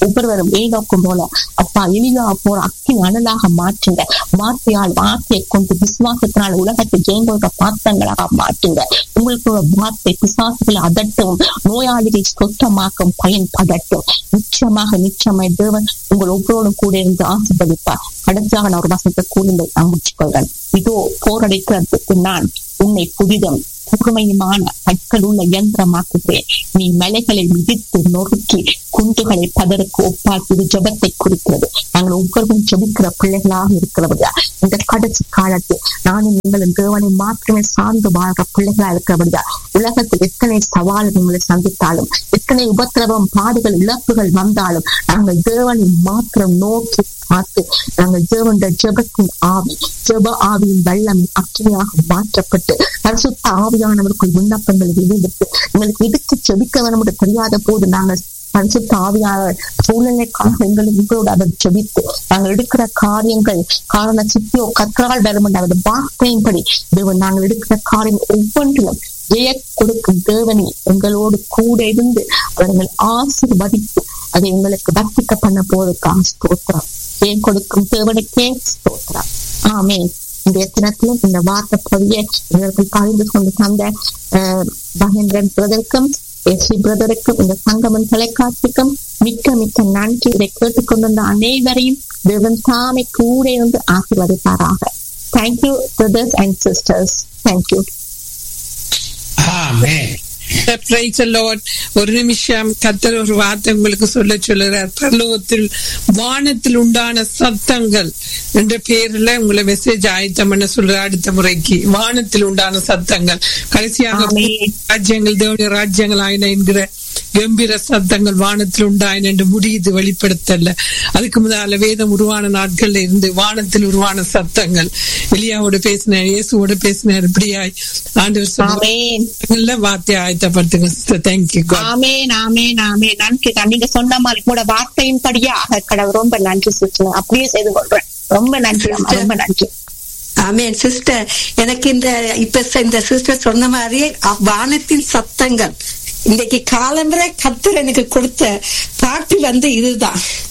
ஒவ்வொருவரும் ஏனோக்கும் போல அப்பா எளிதா போற அக்கினி அனலாக மாற்றுங்க வார்த்தையால் வார்த்தையை கொண்டு விசுவாசத்தினால் உலகத்தை ஜெயங்கொள்ற பாத்திரங்களாக மாற்றுங்க உங்களுக்கு ஒரு வார்த்தை பிசாசுகளை அதட்டும் நோயாளிகளை சொத்தமாக்கும் பயன்படட்டும் நிச்சயமாக நிச்சயமாய் தேவன் உங்கள் ஒவ்வொருவரும் கூட இருந்து ஆசிர்வதிப்பார் கடைசியாக நான் ஒரு வசனத்தை கூறுங்கள் நான் முடிச்சுக்கொள்கிறேன் இதோ போரடிக்கிறதுக்கு நான் உன்னை புதிதம் கூர்மையுமான கற்கள் உள்ள இயந்திரமாக்குகிறேன் நீ மலைகளை மிதித்து நொறுக்கி குண்டுகளை பதருக்கு ஒப்பாக்கி இது ஜபத்தை குறிக்கிறது நாங்கள் ஒவ்வொருவரும் ஜபிக்கிற பிள்ளைகளாக இருக்கிறபடியா இந்த கடைசி காலத்தில் நானும் நீங்களும் தேவனை மாத்திரமே சார்ந்து வாழ்ற பிள்ளைகளா இருக்கிறபடியா உலகத்தில் எத்தனை சவால்கள் உங்களை சந்தித்தாலும் எத்தனை உபத்திரவம் பாடுகள் இழப்புகள் வந்தாலும் நாங்கள் தேவனை மாத்திரம் நோக்கி பார்த்து நாங்கள் தேவனுடைய ஜெபத்தின் ஆவி ஜெப ஆவியின் வெள்ளம் அக்கினியாக மாற்றப்பட்டு பரிசுத்த ஆவியானவருக்குள் விண்ணப்பங்களை வெளியிட்டு எங்களுக்கு எதுக்கு ஜெபிக்க வேணும் தெரியாத போது நாங்கள் பரிசுத்த ஆவியானவர் சூழ்நிலைக்காக எங்களை உங்களோட அவர் ஜெபித்து நாங்கள் எடுக்கிற காரியங்கள் காரண சித்தியோ கற்றால் வரும் அவர் வார்த்தையின்படி தேவன் நாங்கள் எடுக்கிற காரியம் ஒவ்வொன்றிலும் ஜெய கொடுக்கும் தேவனை எங்களோடு கூட இருந்து அவர்கள் ஆசிர்வதித்து அதை எங்களுக்கு வர்த்திக்க பண்ண போவதற்காக ஸ்தோத்திரம் ஏன் கொடுக்கும் தேவனுக்கே ஸ்தோத்திரம் ஆமே இந்த தினத்திலும் இந்த வார்த்தை பதிய எங்களுக்கு பகிர்ந்து கொண்டு தந்த மகேந்திரன் பிரதருக்கும் எஸ்வி பிரதருக்கும் இந்த சங்கமன் தொலைக்காட்சிக்கும் மிக்க மிக்க நன்றி இதை கேட்டுக்கொண்டிருந்த அனைவரையும் தேவன் தாமே கூட இருந்து ஆசீர்வதிப்பாராக thank you brothers and sisters thank you amen Praise the Lord. ஒரு நிமிஷம் கத்தர் ஒரு வார்த்தை உங்களுக்கு சொல்ல சொல்லுறார் பரலோகத்தில் வானத்தில் உண்டான சத்தங்கள் என்ற பேர்ல உங்களை மெசேஜ் ஆயத்தம் பண்ண சொல்ற அடுத்த முறைக்கு வானத்தில் உண்டான சத்தங்கள் கடைசியாக ஆமென். ராஜ்யங்கள் தேவனுடைய ராஜ்யங்கள் ஆயின என்கிற கம்பீர சத்தங்கள் வானத்தில் உண்டாயின என்று முடியுது வெளிப்படுத்தல அதுக்கு முதல்ல வேதம் உருவான நாட்கள்ல இருந்து வானத்தில் உருவான சத்தங்கள் எலியாவோட பேசினார் இயேசுவோட பேசினார் இப்படியாய் ஆண்டவர் சொன்ன ஆமென் நல்ல வார்த்தை ஆயத்தப்படுத்துங்க சிஸ்டர் தேங்க்யூ ஆமேன் ஆமேன் ஆமேன் நன்றி தான். நீங்க சொன்ன மாதிரி கூட வார்த்தையின் படியாக கடவுள் ரொம்ப நன்றி சிஸ்டர் அப்படியே செய்து கொள்றேன் ரொம்ப நன்றி அம்மா ரொம்ப நன்றி ஆமென் சிஸ்டர் எனக்கு இந்த இப்ப ச- இந்த சிஸ்டர் சொன்ன மாதிரி அ- வானத்தின் சத்தங்கள் இன்னைக்கு காலம்பரை கத்தர் எனக்கு கொடுத்த பாட்டு வந்து இதுதான்